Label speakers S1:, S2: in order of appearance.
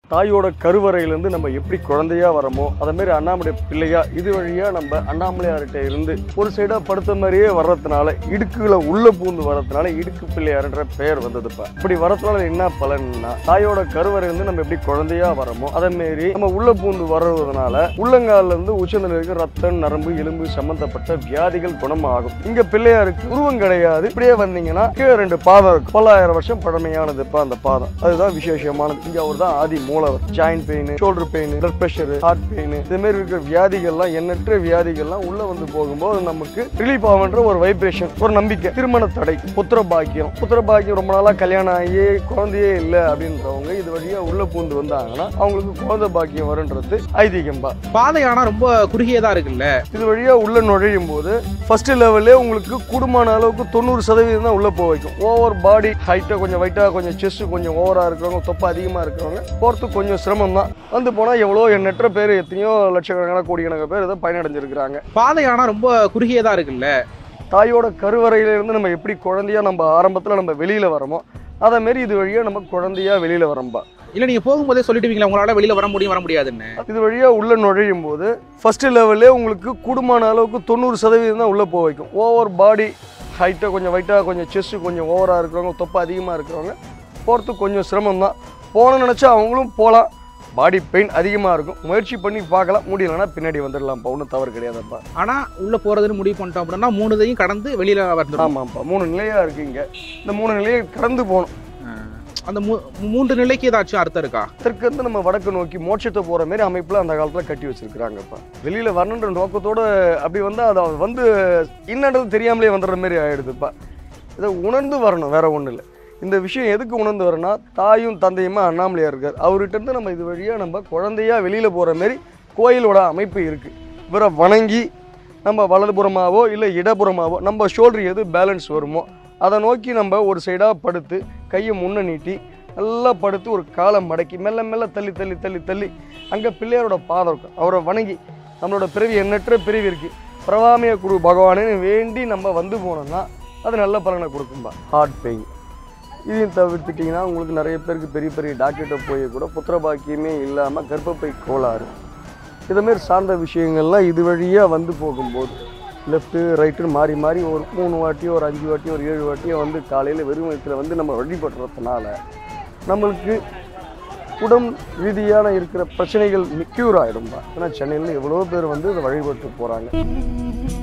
S1: தாயோட கருவறையிலேருந்து நம்ம எப்படி குழந்தையா வரமோ அதே மாதிரி அண்ணாமலை பிள்ளையா இது வழியா நம்ம அண்ணாமலையார்கிட்ட இருந்து ஒரு சைடா படுத்த மாதிரியே வர்றதுனால இடுக்குல உள்ள பூந்து வர்றதுனால இடுக்கு பிள்ளையார்ன்ற பெயர் வந்ததுப்பா இப்படி வரதுனால என்ன பலன்னா தாயோட கருவறையிலேருந்து நம்ம எப்படி குழந்தையா வரமோ அதே மாதிரி நம்ம உள்ள பூந்து வர்றதுனால உள்ளங்கால்ல இருந்து உச்சந்தல இருக்க ரத்தம் நரம்பு எலும்பு சம்பந்தப்பட்ட வியாதிகள் குணமாகும் இங்க பிள்ளையாருக்கு உருவம் கிடையாது இப்படியே வந்தீங்கன்னா கீழே ரெண்டு பாதம் இருக்கு பல்லாயிரம் வருஷம் பழமையானதுப்பா அந்த பாதம் அதுதான் விசேஷமானது இங்க அவர் தான் ஆதி மூலவர் joint pain shoulder pain blood pressure heart pain இது மாதிரி இருக்கிற வியாதிகள்லாம் எண்ணற்ற வியாதிகள்லாம் உள்ள வந்து போகும்போது நமக்கு ரிலீஃப் ஆகுன்ற ஒரு வைப்ரேஷன் ஒரு நம்பிக்கை திருமண தடை புத்திர பாக்கியம் புத்திர பாக்கியம் ரொம்ப நாளா கல்யாணம் ஆகி குழந்தையே இல்லை அப்படின்றவங்க இது வழியா உள்ள பூந்து வந்தாங்கன்னா அவங்களுக்கு குழந்தை பாக்கியம் வருன்றது ஐதீகம்பா
S2: பாதையானா ரொம்ப குறுகியதா இருக்குல்ல
S1: இது வழியா உள்ள நுழையும் போது ஃபர்ஸ்ட் லெவல்லே உங்களுக்கு கூடுமான அளவுக்கு தொண்ணூறு சதவீதம் தான் உள்ள போக வைக்கும் ஓவர் பாடி ஹைட்டா கொஞ்சம் வெயிட்டா கொஞ்சம் செஸ்ட் கொஞ்சம் ஓவரா இருக்கிறவங்க தொப்பை அதிகமா இருக்கிறவங்க போறதுக்கு கொஞ்சம் சிரமம் தான் வந்து போனா எவ்வளோ எண்ணற்ற பேர் எத்தனையோ லட்சக்கணக்கான கோடிக்கணக்கான பேர் இதை பயனடைஞ்சிருக்கிறாங்க
S2: பாதையானா ரொம்ப குறுகியதா இருக்குல்ல
S1: தாயோட கருவறையில இருந்து நம்ம எப்படி குழந்தையா நம்ம ஆரம்பத்துல நம்ம வெளியில வரோமோ அதே மாதிரி இது வழியா நம்ம குழந்தையா வெளியில வரோம்பா
S2: இல்ல நீங்க போகும்போதே சொல்லிட்டுவீங்களா உங்களால வெளியில வர முடியும் வர முடியாதுன்னு
S1: இது வழியா உள்ள நுழையும் போது ஃபர்ஸ்ட் லெவல்லே உங்களுக்கு கூடுமான அளவுக்கு தொண்ணூறு சதவீதம் தான் உள்ள போக வைக்கும் ஓவர் பாடி ஹைட்டாக கொஞ்சம் வெயிட்டாக கொஞ்சம் செஸ்ட் கொஞ்சம் ஓவராக இருக்கிறவங்க தொப்பை அதிகமாக இருக்கிறவங்க போகிறதுக்கு கொஞ்சம் சிரமம் தான் போகணும்னு நினச்சா அவங்களும் போகலாம் பாடி பெயின் அதிகமாக இருக்கும் முயற்சி பண்ணி பார்க்கலாம் முடியலன்னா பின்னாடி வந்துடலாம்ப்பா ஒன்றும் தவறு கிடையாதுப்பா
S2: ஆனா உள்ள போறதுன்னு முடிவு பண்ணிட்டோம் அப்படின்னா மூணு இதையும் கடந்து வெளியில வந்துடும்
S1: ஆமாம்ப்பா மூணு நிலையாக இருக்கு இங்கே இந்த மூணு நிலையை கடந்து போகணும்
S2: அந்த மூ- மூன்று நிலைக்கு ஏதாச்சும் அர்த்தம் இருக்கா
S1: தெற்கு வந்து நம்ம வடக்கு நோக்கி மோட்சத்தை போகிற மாதிரி அமைப்பில் அந்த காலத்தில் கட்டி வச்சிருக்கிறாங்கப்பா வெளியில் வரணுன்ற நோக்கத்தோட அப்படி வந்து அதை வந்து என்னன்றது தெரியாமலே வந்துடுற மாதிரி ஆயிடுதுப்பா இதை உணர்ந்து வரணும் வேற ஒன்றும் இல்லை இந்த விஷயம் எதுக்கு உணர்ந்து வரணும்னா தாயும் தந்தையுமா அண்ணாமலையார் இருக்கார் அவர்கிட்ட இருந்து நம்ம இது வழியாக நம்ம குழந்தையா வெளியில் போகிற மாதிரி கோயிலோட அமைப்பு இருக்குது இவரை வணங்கி நம்ம வலதுபுறமாவோ இல்லை இடப்புறமாவோ நம்ம ஷோல்டர் எது பேலன்ஸ் வருமோ அதை நோக்கி நம்ம ஒரு சைடாக படுத்து கையை முன்ன நீட்டி நல்லா படுத்து ஒரு காலை மடக்கி மெல்ல மெல்ல தள்ளி தள்ளி தள்ளி தள்ளி அங்கே பிள்ளையாரோட பாதம் இருக்கும் அவரை வணங்கி நம்மளோட பிறவி எண்ணற்ற பிறவி இருக்குது பிரவாமிய குரு பகவானேன்னு வேண்டி நம்ம வந்து போனோம்னா அது நல்ல பலனை கொடுக்கும்பா ஹார்ட் பெயின் இதையும் தவிர்த்துட்டிங்கன்னா உங்களுக்கு நிறைய பேருக்கு பெரிய பெரிய டாக்டர்கிட்ட போய் கூட புத்திர பாக்கியமே இல்லாமல் கர்ப்பப்பை கோளாறு இதுமாரி சார்ந்த விஷயங்கள்லாம் இது வழியாக வந்து போகும்போது லெஃப்ட்டு ரைட்டுன்னு மாறி மாறி ஒரு மூணு வாட்டியோ ஒரு அஞ்சு வாட்டியோ ஒரு ஏழு வாட்டியோ வந்து காலையில் வெறும் வயிற்றுல வந்து நம்ம வழிபடுறதுனால நம்மளுக்கு உடம் ரீதியான இருக்கிற பிரச்சனைகள் க்யூர் ஆகிடும்பா ஏன்னா சென்னையில் எவ்வளோ பேர் வந்து இதை வழிபட்டு போகிறாங்க